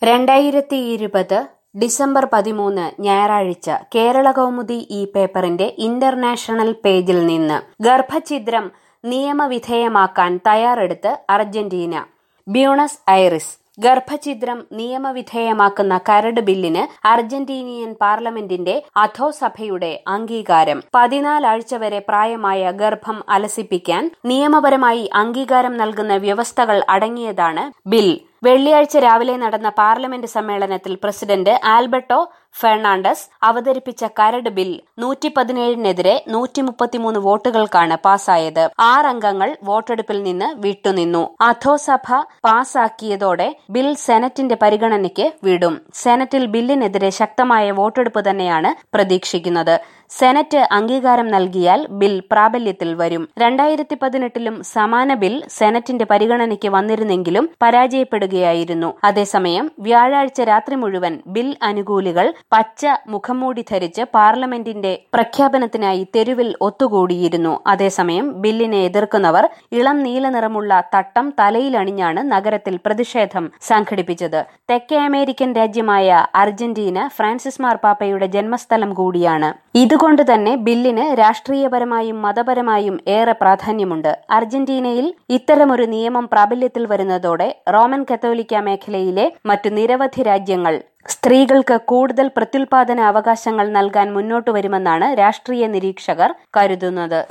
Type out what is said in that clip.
രണ്ടായിരത്തി ഇരുപത് ഡിസംബർ പതിമൂന്ന് ഞായറാഴ്ച കേരള കൗമുദി ഈ പേപ്പറിന്റെ ഇന്റർനാഷണൽ പേജിൽ നിന്ന് ഗർഭഛിദ്രം നിയമവിധേയമാക്കാൻ തയ്യാറെടുത്ത് അർജന്റീന ബ്യൂണസ് ഐറിസ് ഗർഭഛിദ്രം നിയമവിധേയമാക്കുന്ന കരട് ബില്ലിന് അർജന്റീനിയൻ പാർലമെന്റിന്റെ അധോസഭയുടെ അംഗീകാരം പതിനാലാഴ്ച വരെ പ്രായമായ ഗർഭം അലസിപ്പിക്കാൻ നിയമപരമായി അംഗീകാരം നൽകുന്ന വ്യവസ്ഥകൾ അടങ്ങിയതാണ് ബിൽ വെള്ളിയാഴ്ച രാവിലെ നടന്ന പാർലമെന്റ് സമ്മേളനത്തിൽ പ്രസിഡന്റ് ആൽബർട്ടോ ഫെർണാണ്ടസ് അവതരിപ്പിച്ച കരട് ബിൽ നൂറ്റി പതിനേഴിനെതിരെ നൂറ്റി മുപ്പത്തിമൂന്ന് വോട്ടുകൾക്കാണ് പാസായത് ആറംഗങ്ങൾ വോട്ടെടുപ്പിൽ നിന്ന് വിട്ടുനിന്നു അധോസഭ പാസാക്കിയതോടെ ബിൽ സെനറ്റിന്റെ പരിഗണനയ്ക്ക് വിടും സെനറ്റിൽ ബില്ലിനെതിരെ ശക്തമായ വോട്ടെടുപ്പ് തന്നെയാണ് പ്രതീക്ഷിക്കുന്നത് സെനറ്റ് അംഗീകാരം നൽകിയാൽ ബിൽ പ്രാബല്യത്തിൽ വരും രണ്ടായിരത്തി പതിനെട്ടിലും സമാന ബിൽ സെനറ്റിന്റെ പരിഗണനയ്ക്ക് വന്നിരുന്നെങ്കിലും പരാജയപ്പെടുകയായിരുന്നു അതേസമയം വ്യാഴാഴ്ച രാത്രി മുഴുവൻ ബിൽ അനുകൂലികൾ പച്ച മുഖംമൂടി ധരിച്ച് പാർലമെന്റിന്റെ പ്രഖ്യാപനത്തിനായി തെരുവിൽ ഒത്തുകൂടിയിരുന്നു അതേസമയം ബില്ലിനെ എതിർക്കുന്നവർ ഇളം നീല നിറമുള്ള തട്ടം തലയിലണിഞ്ഞാണ് നഗരത്തിൽ പ്രതിഷേധം സംഘടിപ്പിച്ചത് തെക്കേ അമേരിക്കൻ രാജ്യമായ അർജന്റീന ഫ്രാൻസിസ് മാർപ്പാപ്പയുടെ ജന്മസ്ഥലം കൂടിയാണ് ഇതുകൊണ്ട് തന്നെ ബില്ലിന് രാഷ്ട്രീയപരമായും മതപരമായും ഏറെ പ്രാധാന്യമുണ്ട് അർജന്റീനയിൽ ഇത്തരമൊരു നിയമം പ്രാബല്യത്തിൽ വരുന്നതോടെ റോമൻ കത്തോലിക്ക മേഖലയിലെ മറ്റു നിരവധി രാജ്യങ്ങൾ സ്ത്രീകൾക്ക് കൂടുതൽ പ്രത്യുൽപാദന അവകാശങ്ങൾ നൽകാൻ മുന്നോട്ടു വരുമെന്നാണ് രാഷ്ട്രീയ നിരീക്ഷകർ കരുതുന്നത്